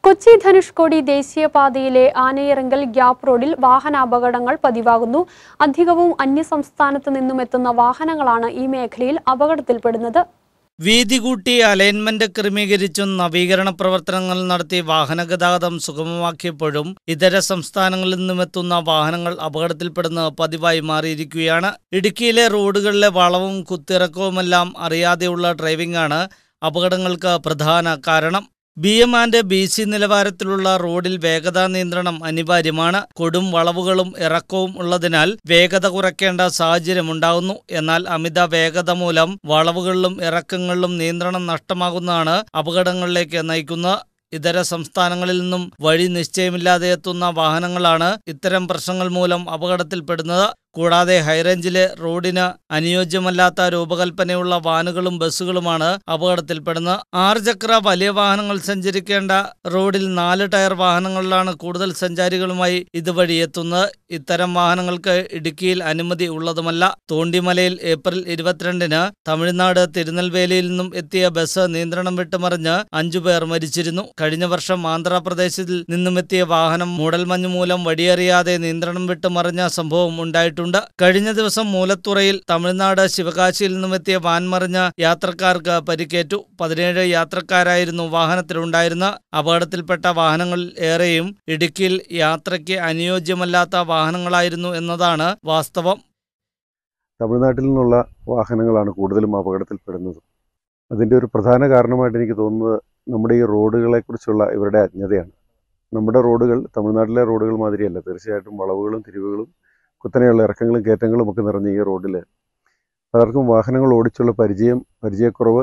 കൊച്ചി ധനുഷ്കോടി ദേശീയപാതയിലെ ആനയിറങ്കൽ ഗ്യാപ്പ് റോഡിൽ വാഹനാപകടങ്ങൾ പതിവാകുന്നു അധികവും അന്യസംസ്ഥാനത്ത് നിന്നും എത്തുന്ന വാഹനങ്ങളാണ് ഈ മേഖലയിൽ അപകടത്തിൽപ്പെടുന്നത് വീതി കൂട്ടി അലൈൻമെന്റ് ക്രമീകരിച്ചും നവീകരണ പ്രവർത്തനങ്ങൾ നടത്തി വാഹനഗതാഗതം സുഗമമാക്കിയപ്പോഴും ഇതര സംസ്ഥാനങ്ങളിൽ നിന്നുമെത്തുന്ന വാഹനങ്ങൾ അപകടത്തിൽപ്പെടുന്ന പതിവായി മാറിയിരിക്കുകയാണ് ഇടുക്കിയിലെ റോഡുകളിലെ വളവും കുത്തിറക്കവുമെല്ലാം അറിയാതെയുള്ള ഡ്രൈവിംഗാണ് അപകടങ്ങൾക്ക് പ്രധാന കാരണം B M and B C നിലവാരത്തിലുള്ള റോഡിൽ വേഗതാ നിയന്ത്രണം അനിവാര്യമാണ് കൊടും വളവുകളും ഇറക്കവും ഉള്ളതിനാൽ വേഗത കുറയ്ക്കേണ്ട സാഹചര്യമുണ്ടാകുന്നു എന്നാൽ അമിത വേഗത മൂലം വളവുകളിലും ഇറക്കങ്ങളിലും നിയന്ത്രണം നഷ്ടമാകുന്നതാണ് അപകടങ്ങളിലേക്ക് നയിക്കുന്നത് ഇതര സംസ്ഥാനങ്ങളിൽ നിന്നും വഴി നിശ്ചയമില്ലാതെ എത്തുന്ന വാഹനങ്ങളാണ് ഇത്തരം പ്രശ്നങ്ങൾ മൂലം അപകടത്തിൽപ്പെടുന്നത് കൂടാതെ ഹൈറേഞ്ചിലെ റോഡിന് അനുയോജ്യമല്ലാത്ത രൂപകൽപ്പനയുള്ള വാനുകളും ബസ്സുകളുമാണ് അപകടത്തിൽപ്പെടുന്നത് ആറ് ചക്ര വലിയ വാഹനങ്ങൾ സഞ്ചരിക്കേണ്ട റോഡിൽ നാല് ടയർ വാഹനങ്ങളിലാണ് കൂടുതൽ സഞ്ചാരികളുമായി ഇതുവഴി എത്തുന്നത് ഇത്തരം വാഹനങ്ങൾക്ക് ഇടുക്കിയിൽ അനുമതി ഉള്ളതുമല്ല തോണ്ടിമലയിൽ ഏപ്രിൽ ഇരുപത്തിരണ്ടിന് തമിഴ്നാട് തിരുനെൽവേലിയിൽ നിന്നും എത്തിയ ബസ് നിയന്ത്രണം വിട്ടുമറിഞ്ഞ് അഞ്ചുപേർ മരിച്ചിരുന്നു കഴിഞ്ഞ വർഷം ആന്ധ്രാപ്രദേശിൽ നിന്നും എത്തിയ വാഹനം മൂടൽമഞ്ഞ് മൂലം വഴിയറിയാതെ നിയന്ത്രണം വിട്ടുമറിഞ്ഞ സംഭവം ഉണ്ടായിട്ടുണ്ട് കഴിഞ്ഞ ദിവസം മൂലത്തുറയിൽ തമിഴ്നാട് ശിവകാശിയിൽ നിന്നും എത്തിയ വാൻ മറിഞ്ഞ യാത്രക്കാർക്ക് പരിക്കേറ്റു പതിനേഴ് യാത്രക്കാരായിരുന്നു വാഹനത്തിലുണ്ടായിരുന്ന അപകടത്തിൽപ്പെട്ട വാഹനങ്ങളിൽ ഏറെയും ഇടുക്കിയിൽ യാത്രയ്ക്ക് അനുയോജ്യമല്ലാത്ത വാഹനങ്ങളായിരുന്നു എന്നതാണ് വാസ്തവം തമിഴ്നാട്ടിൽ നിന്നുള്ള വാഹനങ്ങളാണ് കൂടുതലും അപകടത്തിൽപ്പെടുന്നത് അതിൻ്റെ ഒരു പ്രധാന കാരണമായിട്ട് എനിക്ക് തോന്നുന്നത് നമ്മുടെ ഈ റോഡുകളെക്കുറിച്ചുള്ള ഇവരുടെ അജ്ഞതയാണ് നമ്മുടെ റോഡുകൾ തമിഴ്നാട്ടിലെ റോഡുകൾ മാതിരിയല്ല തീർച്ചയായിട്ടും വളവുകളും തിരിവുകളും കുത്തനെയുള്ള ഇറക്കങ്ങളും കയറ്റങ്ങളും ഒക്കെ നിറഞ്ഞ ഈ റോഡിൽ പലർക്കും വാഹനങ്ങൾ ഓടിച്ചുള്ള പരിചയം പരിചയക്കുറവ്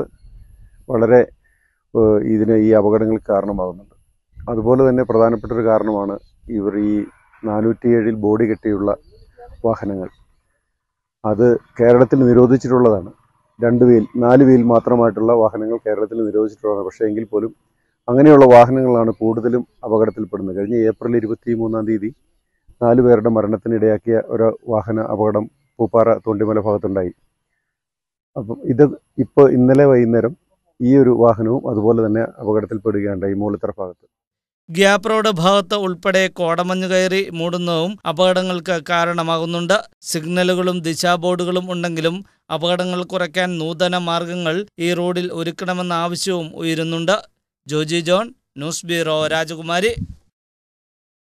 വളരെ ഏഹ്, ഇതിന് ഈ അപകടങ്ങൾക്ക് കാരണമാകുന്നുണ്ട് അതുപോലെ തന്നെ പ്രധാനപ്പെട്ട ഒരു കാരണമാണ് ഇവർ ഈ നാനൂറ്റിയേഴിൽ ബോഡി കെട്ടിയുള്ള വാഹനങ്ങൾ അത് കേരളത്തിൽ നിരോധിച്ചിട്ടുള്ളതാണ് രണ്ട് വീൽ നാല് വീൽ മാത്രമായിട്ടുള്ള വാഹനങ്ങൾ കേരളത്തിൽ നിരോധിച്ചിട്ടുള്ളതാണ് പക്ഷേ എങ്കിൽ പോലും അങ്ങനെയുള്ള വാഹനങ്ങളാണ് കൂടുതലും അപകടത്തിൽപ്പെടുന്നത് കഴിഞ്ഞ ഏപ്രിൽ ഇരുപത്തി മൂന്നാം തീയതി നാല് പേരുടെ മരണത്തിനിടയാക്കിയ ഒരു വാഹന അപകടം പൂപ്പാറ തൊണ്ടിമല ഭാഗത്തുണ്ടായി അപ്പം ഇത് ഇപ്പോൾ ഇന്നലെ വൈകുന്നേരം ഈ ഒരു വാഹനവും അതുപോലെ തന്നെ അപകടത്തിൽപ്പെടുകയുണ്ടായി മൂലത്തറ ഭാഗത്ത് ഗ്യാപ്പ് റോഡ് ഭാഗത്ത് ഉൾപ്പെടെ കോടമഞ്ഞ് കയറി മൂടുന്നതും അപകടങ്ങൾക്ക് കാരണമാകുന്നുണ്ട് സിഗ്നലുകളും ദിശാബോർഡുകളും ഉണ്ടെങ്കിലും അപകടങ്ങൾ കുറയ്ക്കാൻ നൂതന മാർഗങ്ങൾ ഈ റോഡിൽ ഒരുക്കണമെന്ന ആവശ്യവും ഉയരുന്നുണ്ട് ജോജി ജോൺ ന്യൂസ് ബ്യൂറോ രാജകുമാരി